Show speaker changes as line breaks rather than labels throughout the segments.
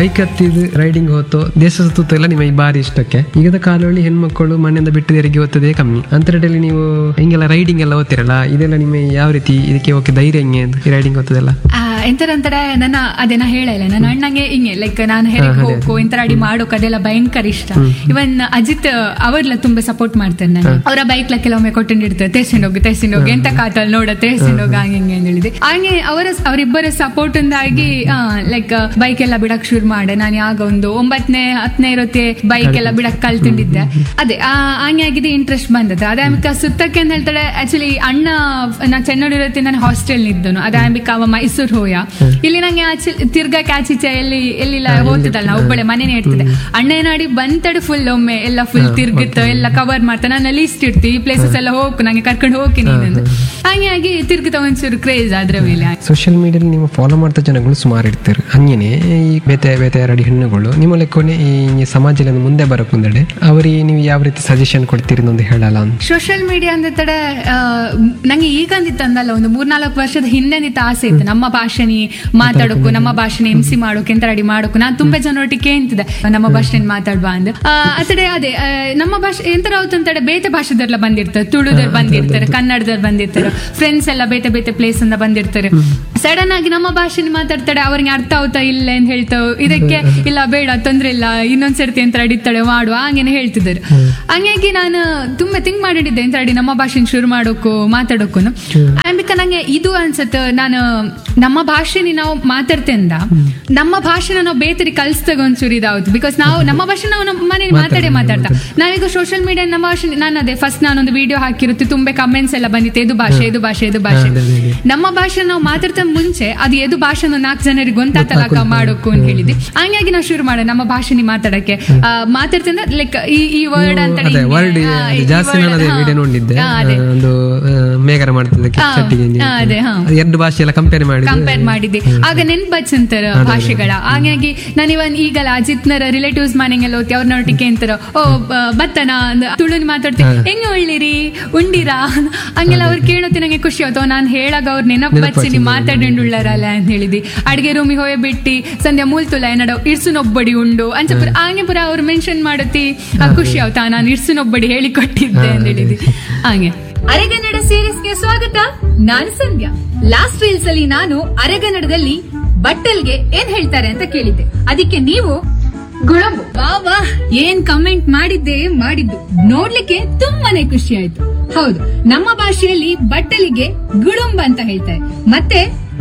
Bike ಹತ್ತಿದ್ದು riding ಹೋತು ದೇಶ ಸುತ್ತ ಎಲ್ಲ ನಿಮಗೆ ಬಾರಿ ಇಷ್ಟಕ್ಕೆ ಈಗದ ಕಾಲದಲ್ಲಿ ಹೆಣ್ಮಕ್ಕಳು ಮನೆಯಿಂದ ಬಿಟ್ಟು ತೆರಿಗೆ ಓದ್ತದೆ ಕಮ್ಮಿ ಅಂತರದಲ್ಲಿ ನೀವು ಹಿಂಗೆಲ್ಲ ರೈಡಿಂಗ್ ಎಲ್ಲ ಓದ್ತಿರಲ್ಲ ಇದೆಲ್ಲ ನಿಮಗೆ ಯಾವ ರೀತಿ ಇದಕ್ಕೆ ಓಕೆ ಧೈರ್ಯ ಹೆಂಗೆ ಅಂತ ರೈಡಿಂಗ್ ಓದ್ತದೆಲ್ಲ
ಎಂತರಂತಡೆ ನನ್ನ ಅದೇನ ಹೇಳಲ್ಲ ನನ್ನ ಅಣ್ಣಂಗೆ ಹಿಂಗೆ ಲೈಕ್ ನಾನು ಹೆರಿಗೆ ಹೋಗು ಇಂತರ ಅಡಿ ಮಾಡೋಕ್ ಅದೆಲ್ಲ ಭಯಂಕರ ಇಷ್ಟ ಇವನ್ ಅಜಿತ್ ಅವ್ರಲ್ಲ ತುಂಬಾ ಸಪೋರ್ಟ್ ಮಾಡ್ತಾರೆ ನಾನು ಅವರ ಬೈಕ್ ಲ ಕೆಲವೊಮ್ಮೆ ಕೊಟ್ಟಿರ್ತಾರೆ ತೇರ್ಸಿಂಡ್ ಹೋಗಿ ತೇರ್ಸಿಂಡ್ ಹೋಗಿ ಎಂತ ಕಾತಲ್ ನೋಡ ತೇರ್ಸಿಂಡ್ ಹೋಗಿ ಹಂಗೆ ಹಿಂಗೆ ಅಂತ ಹೇಳಿದೆ ಹಂಗೆ ಅವರ ಅವರಿಬ್ಬರ ಸಪೋರ್ಟ್ ಇಂದಾಗಿ ಲೈಕ್ ಬೈಕ್ ಎಲ್ಲ ಬಿಡಕ್ ಶುರು ಮಾಡೆ ನಾನು ಯಾಗ ಒಂದು ಒಂಬತ್ತನೇ ಹತ್ತನೇ ಇರುತ್ತೆ ಬೈಕ್ ಎಲ್ಲ ಬಿಡಕ್ ಕಲ್ತಿದ್ದೆ ಅದೇ ಆ, ಹಂಗೆ ಆಗಿದೆ ಇಂಟ್ರೆಸ್ಟ್ ಬಂದದ್ದು ಅದೇ ಆಂಬಿಕ ಸುತ್ತಕ್ಕೆ ಅಂತ ಹೇಳ್ತಾಳೆ ಆಕ್ಚುಲಿ ಅಣ್ಣ ನಾ ಚೆನ್ನೋಡಿ ಇರುತ್ತೆ ನಾನು ಹಾಸ್ಟೆಲ್ ಇದ್ದನು ಅದೇ ಆಂಬಿಕ ಅವ ಮೈಸೂರು ಹೋಯ ಇಲ್ಲಿ ನಂಗೆ ಆಚೆ ತಿರ್ಗಾ ಆಚೀಚೆ ಎಲ್ಲಿ ಎಲ್ಲಿಲ್ಲ ಹೋಗ್ತಿದ್ದಲ್ಲ ನಾ ಒಬ್ಬಳೆ ಮನೇನೆ ಇರ್ತದೆ ಅಣ್ಣ ಏನಾಡಿ ಬಂತಡು ಫುಲ್ ಒಮ್ಮೆ ಎಲ್ಲ ಫುಲ್ ತಿರ್ಗಿತ್ತು ಎಲ್ಲ ಕವರ್ ಮಾಡ್ತಾ ನಾನು ಲಿಸ್ಟ್ ಇರ್ತಿ ಈ ಪ್ಲೇಸಸ್ ಎಲ್ಲ ಹೋಗು ನಂಗೆ ಕರ್ಕೊಂಡು ಹೋಗ್ತೀನಿ ನೀನು ಹಂಗೆ ಆಗಿ ತಿರ್ಗಿತ ಒಂಚೂರು ಕ್ರೇಜ್ ಅದ್ರ ಮೇಲೆ
ಸೋಷಿಯಲ್ ಮೀಡಿಯಲ್ಲಿ ನೀವು ಫಾಲೋ ಮಾಡ್ತಾ ಜನಗಳು ಸುಮಾರು ಇರ್ತಾರೆ ಹಂಗೇನೆ ಈ ಬೇತೆ ಬೇತೆ ಎರಡು ಹೆಣ್ಣುಗಳು ನಿಮ್ಮ ಲೆಕ್ಕನೆ ಈ ಸಮಾಜದಲ್ಲಿ ಒಂದು ಮುಂದೆ ಬರೋಕ್ ಮುಂದಡೆ ಅವರಿಗೆ ನೀವು ಯಾವ ರೀತಿ ಸಜೆಷನ್ ಕೊಡ್ತೀರಿ ಒಂದು ಹೇಳಲ್ಲ ಅಂತ
ಸೋಷಿಯಲ್ ಮೀಡಿಯಾ ಅಂದ ತಡೆ ಆ, ನಂಗೆ ಈಗ ಅಂದಿತ್ತು ಅಂದಲ್ಲ ಒಂದು ಮೂರ್ನಾಲ್ಕು ವರ್ಷದ ಹಿಂದೆ ಅಂದಿತ್ತು ಆಸೆ ಇತ್ತು ನಮ್ಮ ಭಾಷೆನಿ ಮಾತಾಡೋಕು ನಮ್ಮ ಭಾಷೆನ ಎಂಸಿ ಮಾಡೋಕೆ ಎಂತ ರೆಡಿ ಮಾಡೋಕು ನಾನು ತುಂಬಾ ಜನರೊಟ್ಟಿಗೆ ಕೇಂತಿದ್ದೆ ನಮ್ಮ ಭಾಷೆನ ಮಾತಾಡುವ ಅಂದ್ ಆ, ಅತಡೆ ಅದೇ ಆ, ನಮ್ಮ ಭಾಷೆ ಎಂತರ ಆಯ್ತು ಅಂತಡೆ ಬೇತೆ ಭಾಷೆದವ್ರೆಲ್ಲ ಬಂದಿರ್ತಾರೆ ತುಳುದವ್ರು ಬಂದಿರ್ತಾರೆ ಕನ್ನಡದವ್ರು ಬಂದಿರ್ತಾರೆ ಫ್ರೆಂಡ್ಸ್ ಎಲ್ಲ ಬೇತೆ ಬೇತೆ ಪ್ಲೇಸ್ ಇಂದ ಬಂದಿರ್ತಾರೆ ಸಡನ್ ಆಗಿ ನಮ್ಮ ಭಾಷೆನ ಮಾತಾಡ್ತಾಳೆ ಅವ್ರಿಗೆ ಅರ್ಥ ಆಗುತ್ತಾ ಇಲ್ಲ ಅಂತ ಹೇಳ್ತಾವ್ ಇದಕ್ಕೆ ಇಲ್ಲ ಬೇಡ ತೊಂದ್ರೆ ಇಲ್ಲ ಇನ್ನೊಂದ್ಸರ್ತಿ ಅಂತ ಅಡಿತಾಳೆ ಮಾಡುವ ಹಂಗೇನೆ ಹೇಳ್ತಿದ್ದಾರೆ ಹಂಗಾಗಿ ನಾನು ತುಂಬಾ ಥಿಂಕ್ ಮಾಡಿದ್ದೆ ಅಂತ ಅಡಿ ನಮ್ಮ ಭಾಷೆನ ಶುರು ಮಾಡೋಕು ಮಾತಾಡೋಕು ಅಂಬಿಕ ನಂಗೆ ಇದು ಅನ್ಸತ್ತೆ ನಾನು ನಮ್ಮ ಭಾಷೆನ ನಾವು ಮಾತಾಡ್ತೇಂದ ನಮ್ಮ ಭಾಷೆನ ನಾವು ಬೇತರಿ ಕಲ್ಸ್ದಾಗ ಒಂಚೂರು ಇದಾವ್ದು ಬಿಕಾಸ್ ನಾವು ನಮ್ಮ ಭಾಷೆ ನಾವು ನಮ್ಮ ಮನೇಲಿ ಮಾತಾಡೇ ಮಾತಾಡ್ತಾ ನಾವೀಗ ಸೋಷಿಯಲ್ ಮೀಡಿಯಾ ನಮ್ಮ ಭಾಷೆ ನಾನು ಅದೇ ಫಸ್ಟ್ ನಾನೊಂದು ವಿಡಿಯೋ ಹಾಕಿರುತ್ತೆ ತುಂಬಾ ಕಮೆಂಟ್ಸ್ ಎಲ್ಲ ಬಂದಿತ್ತು ಇದು ಭಾಷೆ ಇದು ಭಾಷೆ ಇದು ಭಾಷೆ ನಮ್ಮ ಭಾಷೆ ನಾವು ಮಾತಾಡ್ತಾ ಮುಂಚೆ ಅದು ಎದು ಭಾಷೆ ನಾಲ್ಕು ಜನರಿಗೆ ಗೊಂತಾತಲಾಕ ಮಾಡೋಕು ಅಂತ ಹೇಳಿದ್ದೆ ಹಂಗಾಗಿ ನಾವು ಶುರು ಮಾಡ ನಮ್ಮ ಭಾಷೆನಿ ಮಾತಾಡಕ್ಕೆ ಆ, ಮಾತಾಡ್ತಿಂದ ಲೈಕ್ ಈ ಈ ವರ್ಡ್ ಅಂತ
ಅದೇ ವರ್ಡ್ ಜಾಸ್ತಿ ನಾನು ಅದೇ ವಿಡಿಯೋ ನೋಡಿದ್ದೆ ಆ, ಒಂದು ಆ, ಮೇಘರ ಮಾಡ್ತಿದ್ದಕ್ಕೆ
ಹಾ,
ಚಟ್ಟಿಗೆ
ಹಾ, ಅದೇ, ಹಾ.
ಅದು ಎರಡು ಭಾಷೆ ಎಲ್ಲ ಕಂಪೇರ್ ಮಾಡಿ
ಕಂಪೇರ್ ಮಾಡಿದ್ದೆ ಆಗ ನೆನ್ಪಚ್ಚಂತಾರ ಭಾಷೆಗಳ ಹಾಗಾಗಿ ನಾನು ಇವನ್ ಈಗಲ್ಲ ಅಜಿತ್ನರ ರಿಲೇಟಿವ್ಸ್ ಮನೆಗೆಲ್ಲ ಹೋಗ್ತಿ ಅವ್ರ ನೋಟಿಗೆ ಅಂತಾರ ಓ ಬ- ಬತ್ತನ ಅಂದ್ ತುಳುನ್ ಮಾತಾಡ್ತೀನಿ ಹೆಂಗ್ ಒಳ್ಳಿರಿ ಉಂಡಿರಾ ಹಂಗೆಲ್ಲ ಅವ್ರು ಕೇಳೋತಿ ನಂಗೆ ಖುಷಿ ಆಯ್ತು ನಾನು ಹೇಳಾಗ ಅವ್ರು ನೆನಪು ಬಚ್ಚಿ ನೀವು ಮಾತಾಡಿಂಡುಳ್ಳಾರಲ್ಲ ಅಂತ ಹೇಳಿದಿ ಅಡ್ಗೆ ರೂಮಿಗೆ ಹೋಗಿ ಬಿಟ್ಟಿ ಸಂಧ್ಯಾ ಮೂಲ್ತುಲ ಏನಡ ಇರ್ಸುನೊಬ್ಬಡಿ ಉಂಡು ಅಂಚ ಪುರ ಹಂಗೆ ಪುರ ಅವ್ರು ಮೆನ್ಷನ್ ಮಾಡತಿ ಆ ಖುಷಿ ಆಯ್ತಾ ನಾನು ಇರ್ಸುನೊಬ್ಬಡಿ ಹೇಳಿ ಕೊಟ್ಟಿದ್ದೆ ಅಂತ ಹೇಳಿದಿ ಹಾಗೆ ಅರೆಗನ್ನಡ ಸೀರೀಸ್ಗೆ ಸ್ವಾಗತ ನಾನು ಸಂಧ್ಯಾ ಲಾಸ್ಟ್ ರೀಲ್ಸ್ ಅಲ್ಲಿ ನಾನು ಅರೆಗನ್ನಡದಲ್ಲಿ ಬಟ್ಟಲ್ಗೆ ಏನ್ ಹೇಳ್ತಾರೆ ಅಂತ ಕೇಳಿದ್ದೆ ಅದಕ್ಕೆ ನೀವು ಗುಳಂಬು ವಾ ವಾ ಏನ್ ಕಮೆಂಟ್ ಮಾಡಿದ್ದೆ ಮಾಡಿದ್ದು ನೋಡ್ಲಿಕ್ಕೆ ತುಂಬಾನೇ ಖುಷಿ ಆಯ್ತು ಹೌದು ನಮ್ಮ ಭಾಷೆಯಲ್ಲಿ ಬಟ್ಟಲಿಗೆ ಗುಳುಂಬ ಅಂತ ಹೇಳ್ತಾರೆ ಮತ್ತೆ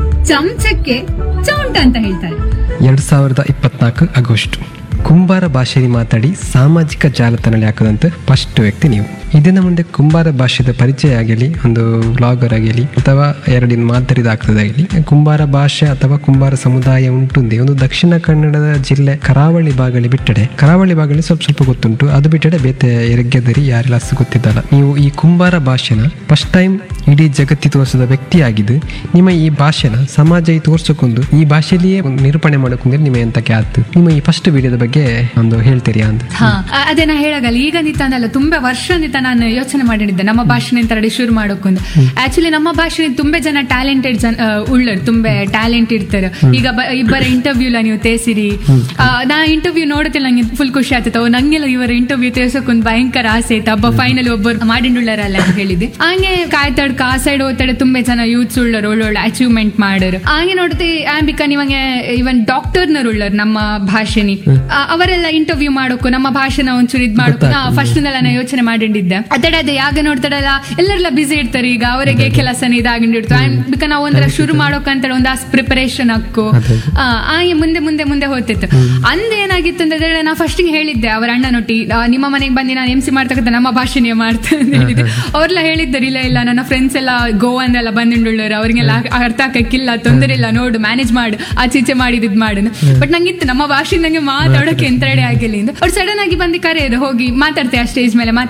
ಚಮಚಕ್ಕೆ ಚೌಂಟ ಅಂತ ಹೇಳ್ತಾರೆ
ಎರಡ್ ಸಾವಿರದ ಇಪ್ಪತ್ನಾಲ್ಕು ಆಗಸ್ಟ್ ಕುಂಬಾರ ಭಾಷೆಯಲ್ಲಿ ಮಾತಾಡಿ ಸಾಮಾಜಿಕ ಜಾಲತಾಣದಲ್ಲಿ ಹಾಕದಂತ ಫಸ್ಟ್ ವ್ಯಕ್ತಿ ನೀವು ಇದನ್ನ ಮುಂದೆ ಕುಂಬಾರ ಭಾಷೆದ ಪರಿಚಯ ಆಗಲಿ ಒಂದು ಬ್ಲಾಗರ್ ಆಗಲಿ ಅಥವಾ ಎರಡಿನ ಮಾತಾಡಿದ ಆಗ್ತದಾಗಲಿ ಕುಂಬಾರ ಭಾಷೆ ಅಥವಾ ಕುಂಬಾರ ಸಮುದಾಯ ಉಂಟುಂದೆ ಒಂದು ದಕ್ಷಿಣ ಕನ್ನಡದ ಜಿಲ್ಲೆ ಕರಾವಳಿ ಭಾಗದಲ್ಲಿ ಬಿಟ್ಟಡೆ ಕರಾವಳಿ ಭಾಗದಲ್ಲಿ ಸ್ವಲ್ಪ ಸ್ವಲ್ಪ ಗೊತ್ತುಂಟು ಅದು ಬಿಟ್ಟಡೆ ಬೇತೆ ಎರಗ್ಗೆದರಿ ಯಾರೆಲ್ಲ ಅಷ್ಟು ಗೊತ್ತಿದ್ದಲ್ಲ ನೀವು ಈ ಕುಂಬಾರ ಭಾಷೆನ ಫಸ್ಟ್ ಟೈಮ್ ಇಡೀ ಜಗತ್ತಿ ತೋರಿಸಿದ ವ್ಯಕ್ತಿಯಾಗಿದ್ದು ನಿಮ್ಮ ಈ ಭಾಷೆನ ಸಮಾಜ ಈ ತೋರ್ಸಕ್ಕೊಂದು ಈ ಭಾಷೆಯಲ್ಲಿಯೇ ಒಂದು ನಿರೂಪಣೆ ಮಾಡಕ್ಕೊಂದ್ರೆ ನಿಮ್ಮ ಎಂತ ಆಯ್ತು ನಿಮ್ಮ ಈ ಫಸ್ಟ್ ವಿಡಿಯೋದ ಬಗ್ಗೆ ಒಂದು ಹೇಳ್ತೀರಿ ಅಂತ
ಹಾ ಅ- ಅದೇ ನಾ ಹೇಳಾಗಲ್ಲ ಈಗ ನಿಂತಾನಲ್ಲ ತುಂಬಾ ವರ್ಷ ನಿಂತ ನಾನು ಯೋಚನೆ ಮಾಡಿದ್ದೆ ನಮ್ಮ ಭಾಷೆ ತರಡಿ ಶುರು ಮಾಡೋಕೊಂದು ಆಕ್ಚುಲಿ ನಮ್ಮ ಭಾಷೆ ತುಂಬಾ ಜನ ಟ್ಯಾಲೆಂಟೆಡ್ ಜನ ಆ, ಉಳ್ಳರು ತುಂಬಾ ಟ್ಯಾಲೆಂಟ್ ಇರ್ತಾರೆ ಈಗ ಬ- ಇಬ್ಬರ ಇಂಟರ್ವ್ಯೂಲ ನೀವು ತೇಸಿರಿ ಆ, ನಾ ಇಂಟರ್ವ್ಯೂ ನೋಡುತ್ತಿಲ್ಲ ನಂಗೆ ಫುಲ್ ಖುಷಿ ಆಗ್ತೈತೆ ನಂಗೆಲ್ಲ ಇವರ ಇಂಟರ್ವ್ಯೂ ತೇರ್ಸಕ್ಕೊಂದು ಭಯಂಕರ ಆಸೆ ಆಯ್ತು ಹಬ್ಬ ಫೈನಲ್ ಒಬ್ಬರು ಮಾಡಿಂಡುಳ್ಳಾರಲ್ಲ ಅಂತ ಹೇಳಿದ್ದೆ ಹಂಗೆ ಕಾಯ್ತಾಡ್ಕ ಆ ಸೈಡ್ ಓದ್ತಾಡೆ ತುಂಬಾ ಜನ ಯೂತ್ಸ್ ಉಳ್ಳರು ಒಳ್ಳೊಳ್ಳೆ ಅಚೀವ್ಮೆಂಟ್ ಮಾಡೋರು ಹಂಗೆ ನೋಡ್ತಿ ಆಂಬಿಕಾ ನೀವಂಗೆ ಇವನ್ ಡಾಕ್ಟರ್ನರ್ ಉಳ್ಳರು ನಮ್ಮ ಭಾಷೆನಿ ಆ, ಅವರೆಲ್ಲ ಇಂಟರ್ವ್ಯೂ ಮಾಡೋಕು ನಮ್ಮ ಭಾಷೆನ ಒಂಚೂರು ಇದ್ ಮಾಡೋಕು ನಾ ಫಸ್ಟ್ ನಾ ಯೋಚನೆ ಮಾಡಿದ್ದೆ ಅದಡೆ ಅದೇ ಯಾಗ ನೋಡ್ತಾರಲ್ಲ ಎಲ್ಲರೆಲ್ಲ ಬಿಸಿ ಇರ್ತಾರೆ ಈಗ ಅವರಿಗೆ ಕೆಲಸನ ಇದಾಗಿಂಡಿರ್ತು ಬಿಕ ನಾವು ಒಂದರ ಶುರು ಮಾಡೋಕಂತ ಒಂದು ಪ್ರಿಪರೇಷನ್ ಹಾಕು ಆ, ಹಾಗೆ ಮುಂದೆ ಮುಂದೆ ಮುಂದೆ ಹೋಗ್ತಿತ್ತು ಅಂದ ಏನಾಗಿತ್ತು ಅಂತಂದ್ರೆ ನಾ ಫಸ್ಟ್ ಹೇಳಿದ್ದೆ ಅವರ ಅಣ್ಣನೊಟ್ಟಿ ಆ, ನಿಮ್ಮ ಮನೆಗೆ ಬಂದು ನಾನು ಎಂ ಸಿ ಮಾಡ್ತಕ್ಕಂಥ ನಮ್ಮ ಭಾಷೆನೇ ಮಾಡ್ತೇನೆ ಅಂತ ಹೇಳಿದ್ದೆ ಅವ್ರೆಲ್ಲ ಹೇಳಿದ್ದಾರೆ ಇಲ್ಲ ಇಲ್ಲ ನನ್ನ ಫ್ರೆಂಡ್ಸ್ ಎಲ್ಲ ಗೋವಾಂದೆಲ್ಲ ಬಂದಿಂಡುಳ್ಳರು ಅವ್ರಿಗೆಲ್ಲ ಅರ್ಥ ಆಕಕ್ಕಿಲ್ಲ ತೊಂದರೆ ಇಲ್ಲ ನೋಡು ಮ್ಯಾನೇಜ್ ಮಾಡು ಆಚೀಚೆ ಮಾಡಿದ್ ಇದ್ ಮಾಡು ಬಟ್ ನಂಗಿತ್ತು ನಮ್ಮ ಭಾಷೆ ನಂಗೆ ಮಾತಾಡೋಕೆ ಎಂತ ರೆಡಿ ಆಗಿಲ್ಲ ಇಂದು ಅವ್ರು ಸಡನ್ ಆಗಿ ಬಂದು ಕರೆಯೋದು ಹೋಗಿ ಮಾತಾಡ್ತೆ ಆ ಸ್ಟೇಜ್ ಮೇಲೆ ಮಾತಾಡ್ತೆ ಅಂದು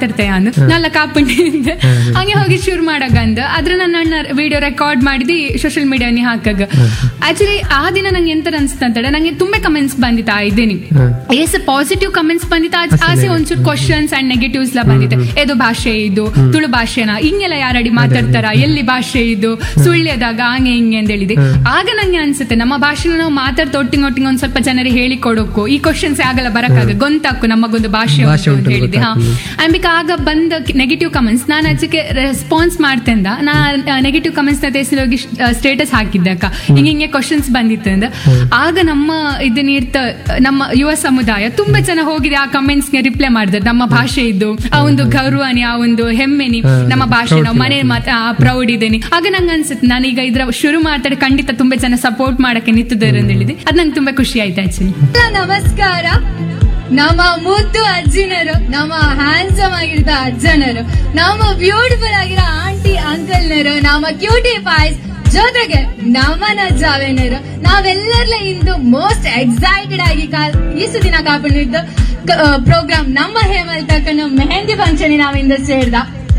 ಅಂದು ನಲ್ಲ ಕಾಪುಂಡಿ ಅಂದೆ. ಹಂಗೆ ಹೋಗಿ ಶುರು ಮಾಡಾಗಂದ ಅದ್ರ ನನ್ನ ಅಣ್ಣ ವಿಡಿಯೋ ರೆಕಾರ್ಡ್ ಮಾಡಿದಿ ಸೋಷಿಯಲ್ ಮೀಡಿಯಾನಿ ಹಾಕಾಗ ಆಕ್ಚುಲಿ ಆ ದಿನ ನಂಗೆ ಎಂತ ಅನ್ಸ್ತಂತಡೆ ನಂಗೆ ತುಂಬಾ ಕಮೆಂಟ್ಸ್ ಬಂದಿತ್ತು ಆ ಇದೇನಿ ಎಸ್ ಪಾಸಿಟಿವ್ ಕಮೆಂಟ್ಸ್ ಬಂದಿತ್ತು ಆಚೆ- ಆಸೆ ಒಂಚೂರು ಕ್ವಶನ್ಸ್ ಅಂಡ್ ನೆಗೆಟಿವ್ಸ್ ಎಲ್ಲ ಬಂದಿತ್ತು ಏದು ಭಾಷೆ ಇದು ತುಳು ಭಾಷೆನ ಹಿಂಗೆಲ್ಲ ಯಾರಡಿ ಮಾತಾಡ್ತಾರ ಎಲ್ಲಿ ಭಾಷೆ ಇದು ಸುಳ್ಳ್ಯದಾಗ ಹಂಗೆ ಹಿಂಗೆ ಅಂತ ಹೇಳಿದೆ ಆಗ ನಂಗೆ ಅನ್ಸುತ್ತೆ ನಮ್ಮ ಭಾಷೆನ ನಾವು ಮಾತಾಡ್ತಾ ಒಟ್ಟಿಗೆ ಒಟ್ಟಿಗೆ ಒಂದ್ ಸ್ವಲ್ಪ ಜನರಿಗೆ ಹೇಳಿ ಕೊಡೋಕು ಈ ಕ್ವಶನ್ಸ್ ಆಗಲ್ಲ ಬರಕಾಗ ಗೊಂತಾಕು ನಮಗೊಂದು ಭಾಷೆ
ಭಾಷೆ
ಉಂಟು ಅಂತ
ಉಂಟು
ಹೇಳಿದೆ ಹಾ ಅಂಬಿಕ ಆಗ ಬಂದ ನೆಗೆಟಿವ್ ಕಮೆಂಟ್ಸ್ ನಾನು ಅದಕ್ಕೆ ರೆಸ್ಪಾನ್ಸ್ ಮಾಡ್ತೇಂದ ನಾ ನೆಗೆಟಿವ್ ಕಮೆಂಟ್ಸ್ ನ ತೆಗೆಸಿ ಹೋಗಿ ಸ್ಟೇಟಸ್ ಹಾಕಿದ್ದೆ ಅಕ್ಕ ಹಿಂಗೆ ಹಿಂಗೆ ಕ್ವಶನ್ಸ್ ಬಂದಿತ್ತು ಅಂದ ಆಗ ನಮ್ಮ ಇದನ್ನ ಇರ್ತ ನಮ್ಮ ಯುವ ಸಮುದಾಯ ತುಂಬಾ ಜನ ಹೋಗಿದೆ ಆ ಕಮೆಂಟ್ಸ್ ಗೆ ರಿಪ್ಲೈ ಮಾಡಿದ್ರು ನಮ್ಮ ಭಾಷೆ ಇದ್ದು ಆ ಒಂದು ಗೌರವನಿ ಆ ಒಂದು ಹೆಮ್ಮೆನಿ ನಮ್ಮ ಭಾಷೆ ನಾವು ಮನೆ ಮಾತ್ರ ಪ್ರೌಡ್ ಇದೇನಿ ಆಗ ನಂಗೆ ಅನ್ಸುತ್ತೆ ನಾನೀಗ ಇದ್ರ ಶುರು ಮಾತಾಡಿ ಖಂಡಿತ ತುಂಬಾ ಜನ ಸಪೋರ್ಟ್ ಮಾಡಕ್ಕೆ ನಿಂತಿದ್ದಾರೆ ಅಂತ ಹೇಳಿದೆ ಅದ್ ನಂಗೆ ತುಂಬಾ ಖುಷಿ ಆಯ್ತು ಆಕ್ಚುಲಿ
ನಮಸ್ಕಾರ ನಮ್ಮ ಮುದ್ದು ಅಜ್ಜಿನರು ನಮ್ಮ ಹ್ಯಾಂಡ್ಸಮ್ ಆಗಿರೋ ಅಜ್ಜನರು ನಮ್ಮ ಬ್ಯೂಟಿಫುಲ್ ಆಗಿರೋ ಆಂಟಿ ಅಂಕಲ್ನರು ನಮ್ಮ ಕ್ಯೂಟಿ ಪಾಯ್ಸ್ ಜೊತೆಗೆ ನಮ್ಮನ ಜಾವೇನರು ನಾವೆಲ್ಲರ್ಲ ಇಂದು ಮೋಸ್ಟ್ ಎಕ್ಸೈಟೆಡ್ ಆಗಿ ಕಾ- ಇಷ್ಟು ದಿನ ಕಾಪಾಡಿದ್ದು ಪ್ರೋಗ್ರಾಮ್ ನಮ್ಮ ಹೇಮಲ್ತಕ್ಕನ ಮೆಹಂದಿ ಫಂಕ್ಷನ್ ನಾವಿಂದ ಸೇರ್ದ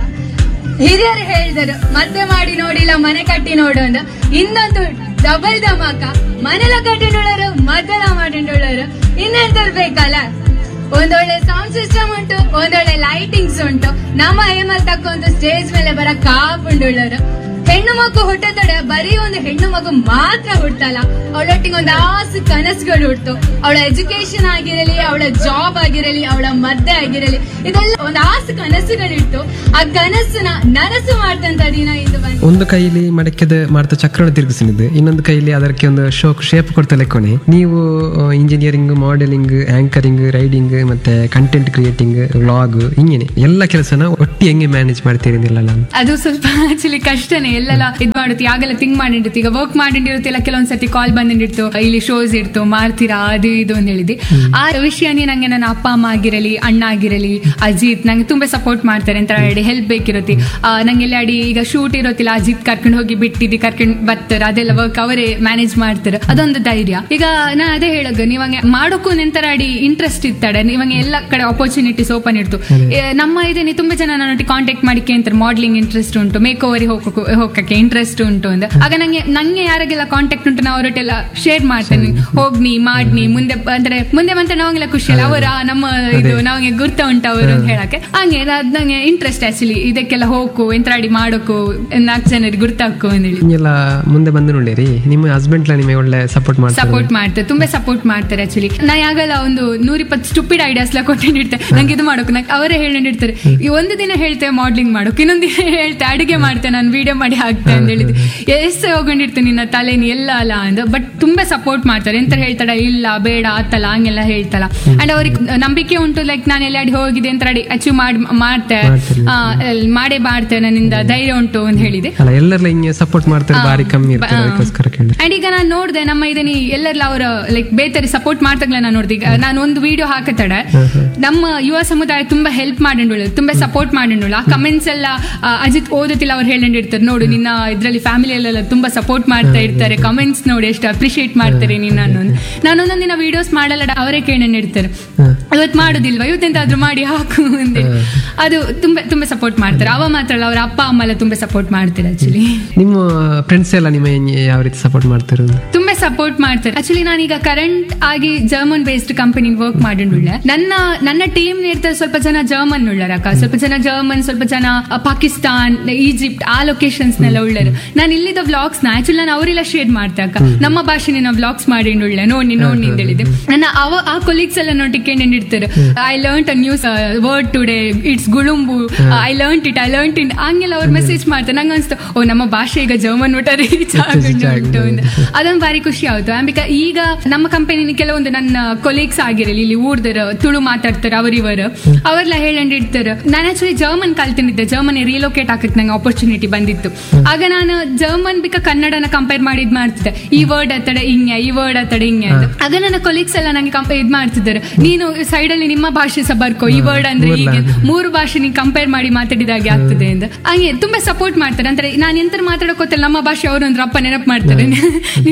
ಹಿರಿಯರು ಹೇಳಿದರು ಮತ್ತೆ ಮಾಡಿ ನೋಡಿಲ್ಲ ಮನೆ ಕಟ್ಟಿ ನೋಡು ಅಂತ ಇನ್ನೊಂದು ಡಬಲ್ ಧಮಾಕ ಮನೆಲ ಕಟ್ಟಿ ನೋಡೋರು ಮದ್ದಲ ಮಾಡಿ ನೋಡೋರು ಇನ್ನೆಂತ ಬೇಕಲ್ಲ ಒಂದೊಳ್ಳೆ ಸೌಂಡ್ ಸಿಸ್ಟಮ್ ಉಂಟು ಒಂದೊಳ್ಳೆ ಲೈಟಿಂಗ್ಸ್ ಉಂಟು ನಮ್ಮ ಹೇಮಲ್ ತಕ್ಕೊಂದು ಸ್ಟೇಜ್ ಮೇಲೆ ಬರ ಕಾಪುಂಡುಳ್ಳರು ಹೆಣ್ಣು ಮಗು ಹುಟ್ಟತಡೆ ಬರೀ ಒಂದು ಹೆಣ್ಣು ಮಗು ಮಾತ್ರ ಹುಟ್ಟಲ್ಲ ಅವಳೊಟ್ಟಿಗೆ ಒಂದು ಆಸು ಕನಸುಗಳು ಹುಟ್ಟು ಅವಳ ಎಜುಕೇಶನ್ ಆಗಿರಲಿ ಅವಳ ಜಾಬ್ ಆಗಿರಲಿ ಅವಳ ಮದ್ದೆ ಆಗಿರಲಿ ಇದೆಲ್ಲ ಒಂದು ಆಸು ಕನಸುಗಳಿಟ್ಟು ಆ ಕನಸನ್ನ ನನಸು ಮಾಡ್ತಂತ ದಿನ ಇದು ಬಂದು
ಒಂದು ಕೈಲಿ ಮಡಕೆದ ಮಾಡ್ತಾ ಚಕ್ರನ ತಿರುಗಿಸಿದ್ದು ಇನ್ನೊಂದು ಕೈಲಿ ಅದಕ್ಕೆ ಒಂದು ಶೋಕ್ ಶೇಪ್ ಕೊಡ್ತಾ ಲೆಕ್ಕೊನೆ ನೀವು ಇಂಜಿನಿಯರಿಂಗ್ ಮಾಡೆಲಿಂಗ್ ಆಂಕರಿಂಗ್ ರೈಡಿಂಗ್ ಮತ್ತೆ ಕಂಟೆಂಟ್ ಕ್ರಿಯೇಟಿಂಗ್ ವ್ಲಾಗ್ ಹಿಂಗೇನೆ ಎಲ್ಲ ಕೆಲಸನ ಒಟ್ಟಿ ಹೆಂಗೆ ಮ್ಯಾನೇಜ್ ಮಾಡ್ತೀರಿ ನಿಲ್ಲ
ಅದು ಸ್ವಲ್ಪ ಆಕ್ಚುಲಿ ಕಷ್ಟನೇ ಎಲ್ಲೆಲ್ಲ ಇದ್ ಮಾಡುತ್ತೆ ಯಾಗೆಲ್ಲ ಥಿಂಕ್ ಮಾಡಿರ್ತಿ ಈಗ ವರ್ಕ್ ಮಾಡಿಟ್ಟಿರುತ್ತಿಲ್ಲ ಕೆಲವೊಂದ್ಸತಿ ಕಾಲ್ ಬಂದಿಟ್ಟು ಇಲ್ಲಿ ಶೋಸ್ ಇರ್ತು ಮಾಡ್ತೀರಾ ಅದು ಇದು ಅಂತ ಹೇಳಿದಿ ಆ ವಿಷಯನೇ ನಂಗೆ ನನ್ನ ಅಪ್ಪ ಅಮ್ಮ ಆಗಿರಲಿ ಅಣ್ಣ ಆಗಿರಲಿ ಅಜಿತ್ ನಂಗೆ ತುಂಬಾ ಸಪೋರ್ಟ್ ಮಾಡ್ತಾರೆ ಅಂತ ಹೇಳಿ ಹೆಲ್ಪ್ ಬೇಕಿರುತ್ತೆ ನಂಗೆ ಎಲ್ಲ ಅಡಿ ಈಗ ಶೂಟ್ ಇರೋತಿಲ್ಲ ಅಜಿತ್ ಕರ್ಕೊಂಡು ಹೋಗಿ ಬಿಟ್ಟಿದ್ದಿ ಕರ್ಕೊಂಡು ಬರ್ತಾರೆ ಅದೆಲ್ಲ ವರ್ಕ್ ಅವರೇ ಮ್ಯಾನೇಜ್ ಮಾಡ್ತಾರೆ ಅದೊಂದು ಧೈರ್ಯ ಈಗ ನಾ ಅದೇ ಹೇಳಗ ನೀವಂಗೆ ಮಾಡೋಕ್ಕೂ ನಿಂತರ ಅಡಿ ಇಂಟ್ರೆಸ್ಟ್ ಇರ್ತಾಳೆ ನೀವಂಗೆ ಎಲ್ಲ ಕಡೆ ಆಪರ್ಚುನಿಟೀಸ್ ಓಪನ್ ಇರ್ತು ಏ, ನಮ್ಮ ಇದೇನೆ ತುಂಬಾ ಜನ ನನ್ನೊಟ್ಟಿಗೆ ಕಾಂಟ್ಯಾಕ್ಟ್ ಮಾಡಿಕೆ ಅಂತಾರೆ ಮಾಡ್ಲಿಂಗ್ ಇಂಟ್ರೆಸ್ಟ್ ಉಂಟು ಮೇಕ್ ಓವರ್ ಹೋಗಕ್ಕೆ ಹೋಗಕ್ಕೆ ಇಂಟ್ರೆಸ್ಟ್ ಉಂಟು ಅಂತ ಆಗ ನಂಗೆ ನಂಗೆ ಯಾರಿಗೆಲ್ಲ ಕಾಂಟ್ಯಾಕ್ಟ್ ಉಂಟು ನಾವು ಅವರೊಟ್ಟೆಲ್ಲ ಶೇರ್ ಮಾಡ್ತೇನೆ ಹೋಗ್ನಿ ಮಾಡ್ನಿ ಮುಂದೆ ಬ- ಅಂದ್ರೆ ಮುಂದೆ ಬಂತ ನಾವಂಗೆಲ್ಲ ಖುಷಿ ಅಲ್ಲ ಅವರ ನಮ್ಮ ಇದು ನಮಗೆ ಗುರ್ತ ಉಂಟು ಅವರು ಅಂತ ಹೇಳಕ್ಕೆ ಹಂಗೆ ಅದ್ ನಂಗೆ ಇಂಟ್ರೆಸ್ಟ್ ಆಕ್ಚುಲಿ ಇದಕ್ಕೆಲ್ಲ ಹೋಗು ಎಂತ್ರಾಡಿ ಮಾಡೋಕು ನಾಲ್ಕು ಜನರಿಗೆ ಗುರ್ತಾಕು ಅಂತೇಳಿ
ಹಿಂಗೆಲ್ಲ ಮುಂದೆ ಬಂದು ನೋಡಿರಿ ನಿಮ್ಮ ಹಸ್ಬೆಂಡ್ ನಿಮಗೆ ಒಳ್ಳೆ ಸಪೋರ್ಟ್ ಮಾಡ್ತಾರೆ
ಸಪೋರ್ಟ್ ಮಾಡ್ತಾರೆ ತುಂಬಾ ಸಪೋರ್ಟ್ ಮಾಡ್ತಾರೆ ಆಕ್ಚುಲಿ ನಾ ಯಾಗಲ್ಲ ಒಂದು ನೂರಿಪ್ಪತ್ತು ಸ್ಟುಪಿಡ್ ಐಡಿಯಾಸ್ ಎಲ್ಲ ಕೊಟ್ಟಿರ್ತಾರೆ ನಂಗೆ ಇದು ಮಾಡೋಕೆ ನಂಗೆ ಅವರೇ ಹೇಳಿರ್ತಾರೆ ಈ ಒಂದು ದಿನ ಹೇಳ್ತೇವೆ ಮಾಡ್ಲಿಂಗ್ ಮಾಡೋಕೆ ಇನ್ನೊಂದು ದಿನ ಹೇಳ್ತೆ ಅಡಿಗೆ ಮಾಡ್ತೇನೆ ನಾನು ವಿಡಿಯೋ ಮಾಡಿ ಹಾಕ್ತೆ ಅಂತ ಹೇಳಿದ್ದೆ ಎಷ್ಟು ಹೋಗೊಂಡಿರ್ತೇನೆ ನಿನ್ನ ತಲೆನಿ ಎಲ್ಲ ಅಲ್ಲ ಅಂದ ಬಟ್ ತುಂಬಾ ಸಪೋರ್ಟ್ ಮಾಡ್ತಾರೆ ಎಂತ ಹೇಳ್ತಾಳೆ ಇಲ್ಲ ಬೇಡ ಆತಲ್ಲ ಹಂಗೆಲ್ಲ ಹೇಳ್ತಲ್ಲ ಅಂಡ್ ಅವ್ರಿಗೆ ನಂಬಿಕೆ ಉಂಟು ಲೈಕ್ ನಾನು ಎಲ್ಲ ಅಡಿ ಹೋಗಿದೆ ಅಂತ ಅಚೀವ್ ಮಾಡಿ ಮಾಡ್ತೆ
ಮಾಡ್ತೀನಿ.
ಆ, ಎಲ್- ಮಾಡೇ ಮಾಡ್ತೆ ನನ್ನಿಂದ ಧೈರ್ಯ ಉಂಟು ಅಂತ ಹೇಳಿದೆ
ಅಲ್ಲ ಎಲ್ಲರೆಲ್ಲ ಹಿಂಗೆ ಸಪೋರ್ಟ್ ಮಾಡ್ತಾರೆ ಬಾರಿ ಕಮ್ಮಿ ಇರ್ತಾರೆ
ಹಾ.
ಅದಕ್ಕೋಸ್ಕರ ಕೇಳಿ
ಅಂಡ್ ಈಗ ನಾನು ನೋಡ್ದೆ ನಮ್ಮ ಇದನ್ನ ಎಲ್ಲೆಲ್ಲ ಅವರ ಲೈಕ್ ಬೇತರಿ ಸಪೋರ್ಟ್ ಮಾಡ್ತಾಗ್ಲ ನಾನು ನೋಡ್ದೆ ಈಗ ನಾನು ಒಂದು ವಿಡಿಯೋ ಹಾಕತಡೆ ನಮ್ಮ ಯುವ ಸಮುದಾಯ ತುಂಬಾ ಹೆಲ್ಪ್ ಮಾಡಿಂಡುಳು ತುಂಬಾ ಸಪೋರ್ಟ್ ಮಾಡಿಂಡುಳು ಆ ಕಮೆಂಟ್ಸ್ ಎಲ್ಲ ಆ, ಅಜಿತ್ ಓದುತ್ತಿಲ್ಲ ಅವ್ರು ಹೇಳಿರ್ತಾರೆ ನೋಡು ನಿನ್ನ ಇದ್ರಲ್ಲಿ ಫ್ಯಾಮಿಲಿಯಲ್ಲೆಲ್ಲ ತುಂಬಾ ಸಪೋರ್ಟ್ ಮಾಡ್ತಾ ಇರ್ತಾರೆ ಕಮೆಂಟ್ಸ್ ನೋಡಿ ಎಷ್ಟು ಅಪ್ರಿಶಿಯೇಟ್ ಮಾಡ್ತಾರೆ ನಿನ್ನ ಅನ್ನೋದು ನಾನು ಒಂದೊಂದು ದಿನ ವಿಡಿಯೋಸ್ ಮಾಡಲ್ಲ ಅವರೇ ಕೇಳಿರ್ತಾರೆ ಇವತ್ತು ಮಾಡುದಿಲ್ವಾ ಇವತ್ತೆಂತಾದ್ರೂ ಮಾಡಿ ಹಾಕು ಅಂತೇಳಿ ಅದು ತುಂಬಾ ತುಂಬಾ ಸಪೋರ್ಟ್ ಮಾಡ್ತಾರೆ ಅವ ಮಾತ್ರ ಅಲ್ಲ ಅವ್ರ ಅಪ್ಪ ಅಮ್ಮ ಎಲ್ಲ ತುಂಬಾ ಸಪೋರ್ಟ್ ಮಾಡ್ತಾರೆ ಆಕ್ಚುಲಿ
ನಿಮ್ಮ ಫ್ರೆಂಡ್ಸ್ ಎಲ್ಲ ನಿಮ್ಮ ಹೆಂಗೆ ಯಾವ ರೀತಿ ಸಪೋರ್ಟ್ ಮಾಡ್ತಿರೋದು
ತುಂಬಾ ಸಪೋರ್ಟ್ ಮಾಡ್ತಾರೆ ಆಕ್ಚುಲಿ ನಾನೀಗ ಕರೆಂಟ್ ಆಗಿ ಜರ್ಮನ್ ಬೇಸ್ಡ್ ಕಂಪನಿ ವರ್ಕ್ ಮಾಡಿಂಡುಳ್ಳೆ ನನ್ನ ನನ್ನ ಟೀಮ್ ಇರ್ತಾರೆ ಸ್ವಲ್ಪ ಜನ ಜರ್ಮನ್ ಉಳ್ಳರಕ್ಕ ಸ್ವಲ್ಪ ಜನ ಜರ್ಮನ್ ಸ್ವಲ್ಪ ಜನ ಅ, ಪಾಕಿಸ್ತಾನ್ ಈಜಿಪ್ಟ್ ಆ ಲೊಕೇಶನ್ಸ್ ನೆಲ್ಲ ಉಳ್ಳರು ನಾನು ಇಲ್ಲಿದ್ದ ವ್ಲಾಗ್ಸ್ ನ ಆಕ್ಚುಲಿ ನಾನು ಅವರೆಲ್ಲ ಶೇರ್ ಮಾಡ್ತೆ ಅಕ್ಕ ನಮ್ಮ ಭಾಷೆನ ನಾವು ವ್ಲಾಗ್ಸ್ ಮಾಡಿಂಡುಳ್ಳೆ ನೋಡಿ ನೋಡಿ ಅಂತ ಹೇಳಿದೆ ನನ್ನ ಅವ ಆ ಕೊಲೀಗ್ಸ್ ಎಲ್ಲ ನೋಟಿಕೊಂಡು ಇರ್ತಾರೆ I learn a news word today it's ಗುಳುಂಬು I learn it I learn it ಹಂಗೆಲ್ಲ ಅವ್ರು ಮೆಸೇಜ್ ಮಾಡ್ತಾರೆ ನಂಗೆ ಅನ್ಸ್ತು ಓ ನಮ್ಮ ಭಾಷೆ ಈಗ ಜರ್ಮನ್ ಊಟ ರೀಚ್ ಆಗುಂಟು ಅಂತ ಅದೊಂದು ಬಾರಿ ಖುಷಿ ಆಯ್ತು ಬಿಕಾ ಈಗ ನಮ್ಮ ಕಂಪನಿ ಕೆಲವೊಂದು ನನ್ನ ಕೊಲೀಗ್ಸ್ ಆಗಿರಲಿ ಇಲ್ಲಿ ಊರ್ದರ ತುಳು ಮಾತಾಡ್ತಾರೆ ಅವರಿವರು ಅವರೆಲ್ಲ ಹೇಳಂಡಿರ್ತಾರೆ ನಾನು ಆಕ್ಚುಲಿ ಜರ್ಮನ್ ಕಲ್ತಿದ್ದೆ ಜರ್ಮನ್ ರೀಲೋಕೇಟ್ ಆಗಕ್ಕೆ ನಂಗೆ ಆಪರ್ಚುನಿಟಿ ಬಂದಿತ್ತು ಆಗ ನಾನು ಜರ್ಮನ್ ಬಿಕ ಕನ್ನಡನ ಕಂಪೇರ್ ಮಾಡಿ ಇದ್ ಮಾಡ್ತಿದ್ದೆ ಈ ವರ್ಡ್ ಅತ್ತಡೆ ಹಿಂಗೆ ಈ ವರ್ಡ್ ಅತ್ತಡೆ ಹಿಂಗೆ ಅಂತ ಆಗ ನನ್ನ ಕೊಲೀಗ್ಸ್ ಎಲ್ಲ ನಂಗೆ ಕಂಪೇರ್ ಇದ್ ಮಾಡ್ತಿದ್ದಾರೆ ನೀನು ಸೈಡ್ ಅಲ್ಲಿ ನಿಮ್ಮ ಭಾಷೆ ಸಹ ಬರ್ಕೋ ಈ ವರ್ಡ್ ಅಂದ್ರೆ ಹೀಗೆ ಮೂರು ಭಾಷೆ ನೀನು ಕಂಪೇರ್ ಮಾಡಿ ಮಾತಾಡಿದಾಗೆ ಆಗ್ತದೆ ಅಂತ ಹಂಗೆ ತುಂಬಾ ಸಪೋರ್ಟ್ ಮಾಡ್ತಾರೆ ಅಂದ್ರೆ ನಾನು ಎಂತ ಮಾತಾಡೋಕೋತಲ್ಲ ನಮ್ಮ ಭಾಷೆ ಅವರು ಅಂದ್ರೆ ಅಪ್ಪ ನೆನಪು ಮಾಡ್ತಾರೆ ನಿನ್ನದೊಂದು ಭಾಷೆ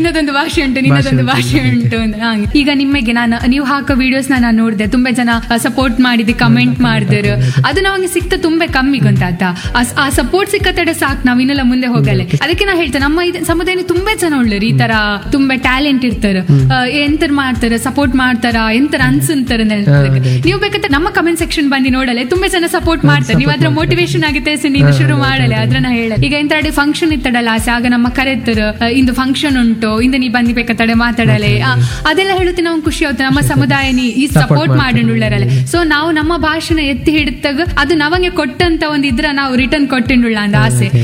ಭಾಷೆ ಉಂಟು ನಿನ್ನದೊಂದು ಭಾಷೆ ಉಂಟು ಅಂತ ಹಂಗೆ. ಈಗ ನಿಮಗೆ ನಾನು ನೀವು ಹಾಕೋ ವಿಡಿಯೋಸ್ ನಾನು ನೋಡಿದೆ ತುಂಬಾ ಜನ ಸಪೋರ್ಟ್ ಮಾಡಿದ್ದು ಕಮೆಂಟ್ ಮಾಡಿದ್ರು ಅದು ನಮಗೆ ಸಿಕ್ತ ತುಂಬಾ ಕಮ್ಮಿ ಗೊತ್ತಾತ ಆ- ಆ ಸಪೋರ್ಟ್ ಸಿಕ್ಕತಡೆ ಸಾಕು ನಾವ್ ಇನ್ನೆಲ್ಲ ಮುಂದೆ ಹೋಗಲ್ಲ ಅದಕ್ಕೆ ನಾ ಹೇಳ್ತೇನೆ ನಮ್ಮ ಇದು ಸಮುದಾಯ ತುಂಬಾ ಜನ ಉಳ್ಳರು ಈ ತರ ತುಂಬಾ ಟ್ಯಾಲೆಂಟ್ ಇರ್ತಾರೆ ಎಂತರ ಮಾಡ್ತಾರೆ ಸಪೋರ್ಟ್ ಮಾಡ್ತಾರ ಎಂತರ ಅನ್ಸುಂತಾರೆ ನೀವು ಬೇಕಾದ್ರೆ ನಮ್ಮ ಕಮೆಂಟ್ ಸೆಕ್ಷನ್ ಬಂದು ನೋಡಲೆ ತುಂಬಾ ಜನ ಸಪೋರ್ಟ್ ಮಾಡ್ತಾರೆ ನೀವು ಅದ್ರ ಮೋಟಿವೇಶನ್ ಆಗುತ್ತೆ ಸೊ ನೀನು ಶುರು ಮಾಡಲೆ ಅದ್ರ ನಾ ಹೇಳ ಈಗ ಎಂತಡೆ ಫಂಕ್ಷನ್ ಇತ್ತಡಲ್ಲ ಆಸೆ ಆಗ ನಮ್ಮ ಕರೆತರು ಇಂದು ಫಂಕ್ಷನ್ ಉಂಟು ಇಂದು ನೀ ಬಂದಿ ಬೇಕಾದ್ರೆ ಮಾತಾಡಲೆ ಆ, ಅದೆಲ್ಲ ಹೇಳುತ್ತೆ ನಮ್ಗೆ ಖುಷಿ ಆಗುತ್ತೆ ನಮ್ಮ ಸಮುದಾಯ ನೀ ಈ ಸಪೋರ್ಟ್ ಮಾಡಿಂಡುಳ್ಳರಲ್ಲ ಸೊ ನಾವು ನಮ್ಮ ಭಾಷೆನ ಎತ್ತಿ ಹಿಡಿದಾಗ ಅದು ನಮಗೆ ಕೊಟ್ಟಂತ ಒಂದು ಇದ್ರ ನಾವು ರಿಟರ್ನ್ ಕೊಟ್ಟಿಂಡುಳ್ಳ ಅಂತ ಆಸೆ